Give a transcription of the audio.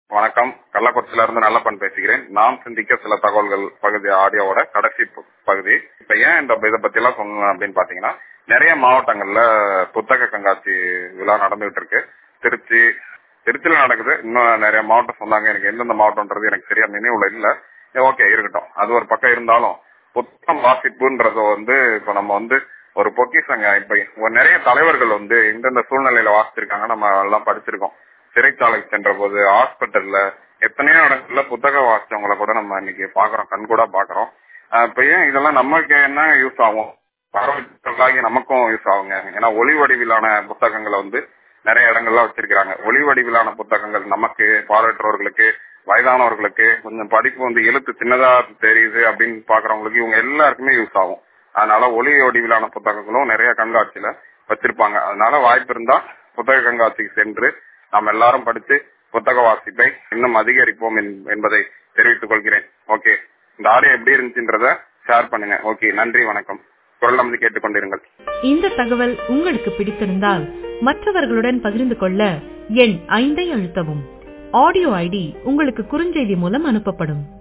வணக்கம் கள்ளக்குறிச்சியில இருந்து நல்லப்பன் பேசுகிறேன் நாம் சிந்திக்க சில தகவல்கள் பகுதி ஆடியோவோட கடைசி ப- பகுதி இப்ப ஏன் இந்த இதை பத்தி எல்லாம் சொல்லணும் அப்படின்னு பாத்தீங்கன்னா நிறைய மாவட்டங்கள்ல புத்தக கண்காட்சி விழா நடந்துகிட்டு இருக்கு திருச்சி திருச்சியில நடக்குது இன்னும் நிறைய மாவட்டம் சொன்னாங்க எனக்கு எந்தெந்த மாவட்டம்ன்றது எனக்கு சரியா நினைவுல இல்ல ஓகே இருக்கட்டும் அது ஒரு பக்கம் இருந்தாலும் புத்தகம் வாசிப்புன்றது வந்து இப்ப நம்ம வந்து ஒரு பொக்கிஷங்க இப்ப ஒரு நிறைய தலைவர்கள் வந்து எந்தெந்த சூழ்நிலையில வாசிச்சிருக்காங்க நம்ம எல்லாம் படிச்சிருக்கோம் சிறைச்சாலைக்கு சென்ற போது ஹாஸ்பிட்டல்ல எத்தனையோ இடங்கள்ல புத்தகம் வாசிச்சவங்கள கூட நம்ம இன்னைக்கு பாக்குறோம் கண் கூட பாக்குறோம் ஆஹ் இப்ப ஏன் இதெல்லாம் நமக்கு என்ன யூஸ் ஆகும் பார்வையாளர்களாகி நமக்கும் யூஸ் ஆகுங்க ஏன்னா ஒளி வடிவிலான புத்தகங்களை வந்து நிறைய இடங்கள்ல வச்சிருக்காங்க ஒளி வடிவிலான புத்தகங்கள் நமக்கு பார்வையற்றவர்களுக்கு வயதானவர்களுக்கு கொஞ்சம் படிப்பு வந்து எழுத்து சின்னதா தெரியுது அப்படின்னு பாக்குறவங்களுக்கு இவங்க எல்லாருக்குமே யூஸ் ஆகும் அதனால ஒளி வடிவிலான புத்தகங்களும் நிறைய கண்காட்சியில வச்சிருப்பாங்க அதனால வாய்ப்பு இருந்தா புத்தக கண்காட்சிக்கு சென்று நாம் எல்லாரும் படித்து புத்தக வாசிப்பை இன்னும் அதிகரிப்போம் என்- என்பதை தெரிவித்துக் கொள்கிறேன் ஓகே இந்த ஆடியோ எப்படி இருந்துச்சுன்றத ஷேர் பண்ணுங்க ஓகே நன்றி வணக்கம் குரல் நமது கேட்டுக்கொண்டிருங்கள் இந்த தகவல் உங்களுக்கு பிடித்திருந்தால் மற்றவர்களுடன் பகிர்ந்து கொள்ள எண் ஐந்தை அழுத்தவும் ஆடியோ ஐடி உங்களுக்கு குறுஞ்செய்தி மூலம் அனுப்பப்படும்